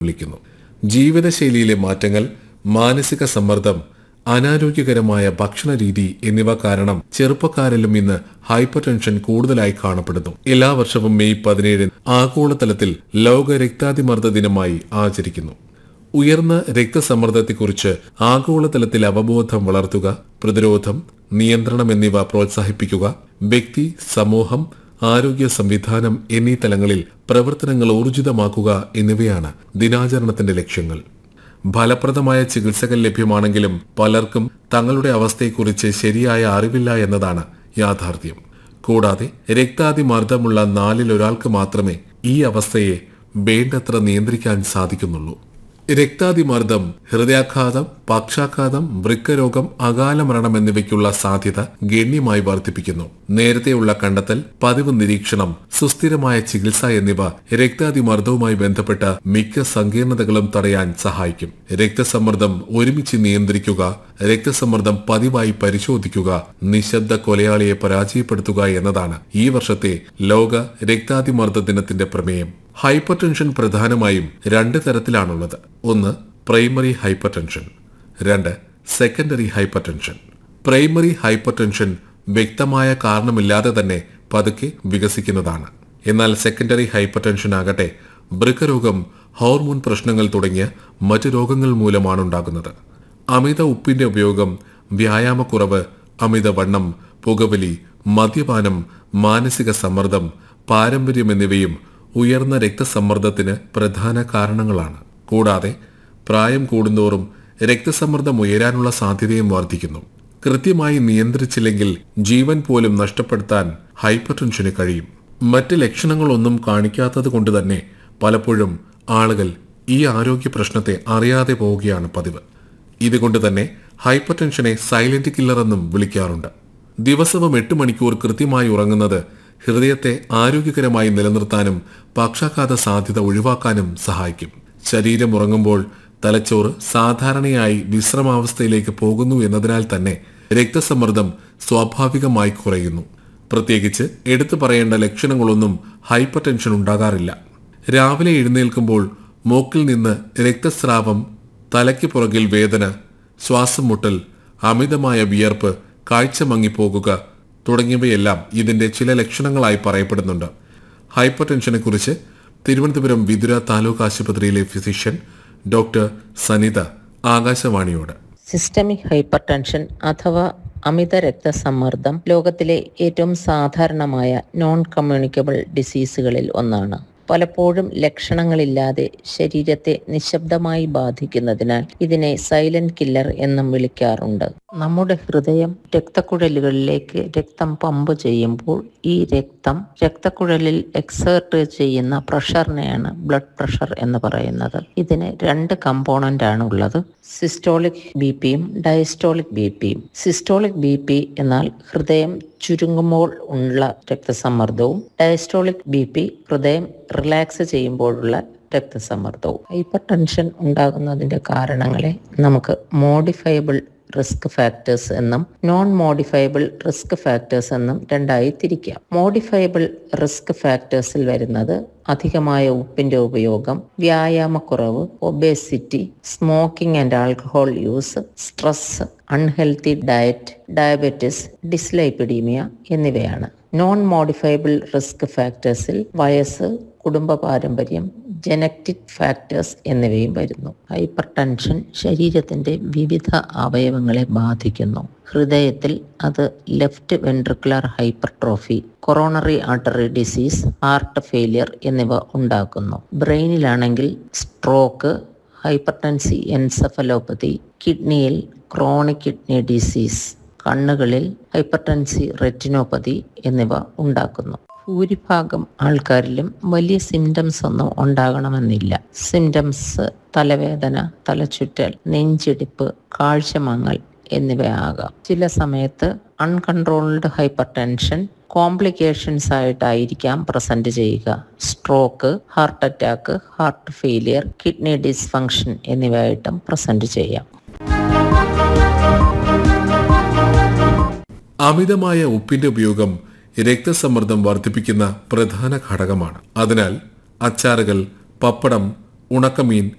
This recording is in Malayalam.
വിളിക്കുന്നു ജീവിതശൈലിയിലെ മാറ്റങ്ങൾ മാനസിക സമ്മർദ്ദം അനാരോഗ്യകരമായ ഭക്ഷണ രീതി എന്നിവ കാരണം ചെറുപ്പക്കാരിലും ഇന്ന് ഹൈപ്പർ ടെൻഷൻ കൂടുതലായി കാണപ്പെടുന്നു എല്ലാ വർഷവും മെയ് പതിനേഴിന് ആഗോളതലത്തിൽ ലോക രക്താതിമർദ്ദ ദിനമായി ആചരിക്കുന്നു ഉയർന്ന രക്തസമ്മർദ്ദത്തെക്കുറിച്ച് ആഗോളതലത്തിൽ അവബോധം വളർത്തുക പ്രതിരോധം നിയന്ത്രണം എന്നിവ പ്രോത്സാഹിപ്പിക്കുക വ്യക്തി സമൂഹം ആരോഗ്യ സംവിധാനം എന്നീ തലങ്ങളിൽ പ്രവർത്തനങ്ങൾ ഊർജിതമാക്കുക എന്നിവയാണ് ദിനാചരണത്തിന്റെ ലക്ഷ്യങ്ങൾ ഫലപ്രദമായ ചികിത്സകൾ ലഭ്യമാണെങ്കിലും പലർക്കും തങ്ങളുടെ അവസ്ഥയെക്കുറിച്ച് ശരിയായ അറിവില്ല എന്നതാണ് യാഥാർത്ഥ്യം കൂടാതെ രക്താതിമർദ്ദമുള്ള നാലിൽ ഒരാൾക്ക് മാത്രമേ ഈ അവസ്ഥയെ വേണ്ടത്ര നിയന്ത്രിക്കാൻ സാധിക്കുന്നുള്ളൂ രക്താതിമർദ്ദം ഹൃദയാഘാതം പക്ഷാഘാതം വൃക്കരോഗം അകാല മരണം എന്നിവയ്ക്കുള്ള സാധ്യത ഗണ്യമായി വർദ്ധിപ്പിക്കുന്നു നേരത്തെയുള്ള കണ്ടെത്തൽ പതിവ് നിരീക്ഷണം സുസ്ഥിരമായ ചികിത്സ എന്നിവ രക്താതിമർദ്ദവുമായി ബന്ധപ്പെട്ട മിക്ക സങ്കീർണതകളും തടയാൻ സഹായിക്കും രക്തസമ്മർദ്ദം ഒരുമിച്ച് നിയന്ത്രിക്കുക രക്തസമ്മർദ്ദം പതിവായി പരിശോധിക്കുക നിശബ്ദ കൊലയാളിയെ പരാജയപ്പെടുത്തുക എന്നതാണ് ഈ വർഷത്തെ ലോക രക്താതിമർദ്ദ ദിനത്തിന്റെ പ്രമേയം ഹൈപ്പർ ടെൻഷൻ പ്രധാനമായും രണ്ട് തരത്തിലാണുള്ളത് ഒന്ന് പ്രൈമറി ഹൈപ്പർ ടെൻഷൻ രണ്ട് secondary hypertension primary hypertension വ്യക്തമായ കാരണമില്ലാതെ തന്നെ പതുക്കെ വികസിക്കുന്നതാണ് എന്നാൽ സെക്കൻഡറി ഹൈപ്പർ ടെൻഷൻ ആകട്ടെ വൃക്കരോഗം ഹോർമോൺ പ്രശ്നങ്ങൾ തുടങ്ങിയ മറ്റു രോഗങ്ങൾ മൂലമാണ് ഉണ്ടാകുന്നത് അമിത ഉപ്പിന്റെ ഉപയോഗം വ്യായാമക്കുറവ് അമിതവണ്ണം പുകവലി മദ്യപാനം മാനസിക സമ്മർദ്ദം പാരമ്പര്യം എന്നിവയും ഉയർന്ന രക്തസമ്മർദ്ദത്തിന് പ്രധാന കാരണങ്ങളാണ് കൂടാതെ പ്രായം കൂടുന്തോറും രക്തസമ്മർദ്ദം ഉയരാനുള്ള സാധ്യതയും വർദ്ധിക്കുന്നു കൃത്യമായി നിയന്ത്രിച്ചില്ലെങ്കിൽ ജീവൻ പോലും നഷ്ടപ്പെടുത്താൻ ഹൈപ്പർ ടെൻഷന് കഴിയും മറ്റ് ലക്ഷണങ്ങളൊന്നും കാണിക്കാത്തത് കൊണ്ട് തന്നെ പലപ്പോഴും ആളുകൾ ഈ ആരോഗ്യ പ്രശ്നത്തെ അറിയാതെ പോവുകയാണ് പതിവ് ഇതുകൊണ്ട് തന്നെ ഹൈപ്പർ ടെൻഷനെ സൈലന്റ് കില്ലർ എന്നും വിളിക്കാറുണ്ട് ദിവസവും എട്ട് മണിക്കൂർ കൃത്യമായി ഉറങ്ങുന്നത് ഹൃദയത്തെ ആരോഗ്യകരമായി നിലനിർത്താനും പക്ഷാഘാത സാധ്യത ഒഴിവാക്കാനും സഹായിക്കും ശരീരം ഉറങ്ങുമ്പോൾ തലച്ചോറ് സാധാരണയായി വിശ്രമാവസ്ഥയിലേക്ക് പോകുന്നു എന്നതിനാൽ തന്നെ രക്തസമ്മർദ്ദം സ്വാഭാവികമായി കുറയുന്നു പ്രത്യേകിച്ച് എടുത്തു പറയേണ്ട ലക്ഷണങ്ങളൊന്നും ഹൈപ്പർ ടെൻഷൻ ഉണ്ടാകാറില്ല രാവിലെ എഴുന്നേൽക്കുമ്പോൾ മൂക്കിൽ നിന്ന് രക്തസ്രാവം തലയ്ക്ക് പുറകിൽ വേദന ശ്വാസം മുട്ടൽ അമിതമായ വിയർപ്പ് കാഴ്ച മങ്ങിപ്പോകുക തുടങ്ങിയവയെല്ലാം ഇതിന്റെ ചില ലക്ഷണങ്ങളായി പറയപ്പെടുന്നുണ്ട് ഹൈപ്പർ ടെൻഷനെ കുറിച്ച് തിരുവനന്തപുരം വിതുര താലൂക്ക് ആശുപത്രിയിലെ ഫിസിഷ്യൻ ഡോക്ടർ സനിത ആകാശവാണിയോട് സിസ്റ്റമിക് ഹൈപ്പർ ടെൻഷൻ അഥവാ അമിത രക്തസമ്മർദ്ദം ലോകത്തിലെ ഏറ്റവും സാധാരണമായ നോൺ കമ്മ്യൂണിക്കബിൾ ഡിസീസുകളിൽ ഒന്നാണ് പലപ്പോഴും ലക്ഷണങ്ങളില്ലാതെ ശരീരത്തെ നിശബ്ദമായി ബാധിക്കുന്നതിനാൽ ഇതിനെ സൈലന്റ് കില്ലർ എന്നും വിളിക്കാറുണ്ട് നമ്മുടെ ഹൃദയം രക്തക്കുഴലുകളിലേക്ക് രക്തം പമ്പ് ചെയ്യുമ്പോൾ ഈ രക്തം രക്തക്കുഴലിൽ എക്സേർട്ട് ചെയ്യുന്ന പ്രഷറിനെയാണ് ബ്ലഡ് പ്രഷർ എന്ന് പറയുന്നത് ഇതിന് രണ്ട് കമ്പോണന്റ് ആണ് ഉള്ളത് സിസ്റ്റോളിക് ബി പിയും ഡയസ്റ്റോളിക് ബി പിയും സിസ്റ്റോളിക് ബി പി എന്നാൽ ഹൃദയം ചുരുങ്ങുമ്പോൾ ഉള്ള രക്തസമ്മർദ്ദവും ഡയസ്റ്റോളിക് ബി പി ഹൃദയം റിലാക്സ് ചെയ്യുമ്പോഴുള്ള രക്തസമ്മർദ്ദവും ഹൈപ്പർ ടെൻഷൻ ഉണ്ടാകുന്നതിന്റെ കാരണങ്ങളെ നമുക്ക് മോഡിഫയബിൾ റിസ്ക് ഫാക്ടേഴ്സ് എന്നും നോൺ മോഡിഫയബിൾ റിസ്ക് ഫാക്ടേഴ്സ് എന്നും രണ്ടായി തിരിക്കാം മോഡിഫയബിൾ റിസ്ക് ഫാക്ടേഴ്സിൽ വരുന്നത് അധികമായ ഉപ്പിന്റെ ഉപയോഗം വ്യായാമക്കുറവ് obesity smoking and alcohol use stress unhealthy diet diabetes dyslipidaemia എന്നിവയാണ് നോൺ മോഡിഫയബിൾ റിസ്ക് ഫാക്ടേഴ്സിൽ വയസ്സ് കുടുംബ പാരമ്പര്യം ജനറ്റിക് ഫാക്ടേഴ്സ് എന്നിവയും വരുന്നു ഹൈപ്പർ ടെൻഷൻ ശരീരത്തിന്റെ വിവിധ അവയവങ്ങളെ ബാധിക്കുന്നു ഹൃദയത്തിൽ അത് left ventricular hypertrophy coronary artery disease heart failure എന്നിവ ഉണ്ടാക്കുന്നു ബ്രെയിനിലാണെങ്കിൽ സ്ട്രോക്ക് ഹൈപ്പർടെൻസി എൻസഫലോപ്പതി കിഡ്നിയിൽ ക്രോണിക് കിഡ്നി ഡിസീസ് കണ്ണുകളിൽ ഹൈപ്പർടെൻസി റെറ്റിനോപ്പതി എന്നിവ ഉണ്ടാക്കുന്നു ഭൂരിഭാഗം ആൾക്കാരിലും വലിയ സിംറ്റംസ് ഒന്നും ഉണ്ടാകണമെന്നില്ല സിംറ്റംസ് തലവേദന തലചുറ്റൽ നെഞ്ചിടിപ്പ് കാഴ്ചമങ്ങൽ എന്നിവയാകാം ചില സമയത്ത് അൺകൺട്രോൾഡ് ഹൈപ്പർ ടെൻഷൻ കോംപ്ലിക്കേഷൻസ് ആയിട്ടായിരിക്കാം പ്രസന്റ് ചെയ്യുക stroke heart attack heart failure kidney dysfunction എന്നിവയായിട്ടും പ്രസന്റ് ചെയ്യാം അമിതമായ ഉപ്പിന്റെ ഉപയോഗം രക്തസമ്മർദ്ദം വർദ്ധിപ്പിക്കുന്ന പ്രധാന ഘടകമാണ് അതിനാൽ അച്ചാറുകൾ പപ്പടം ഉണക്കമീൻ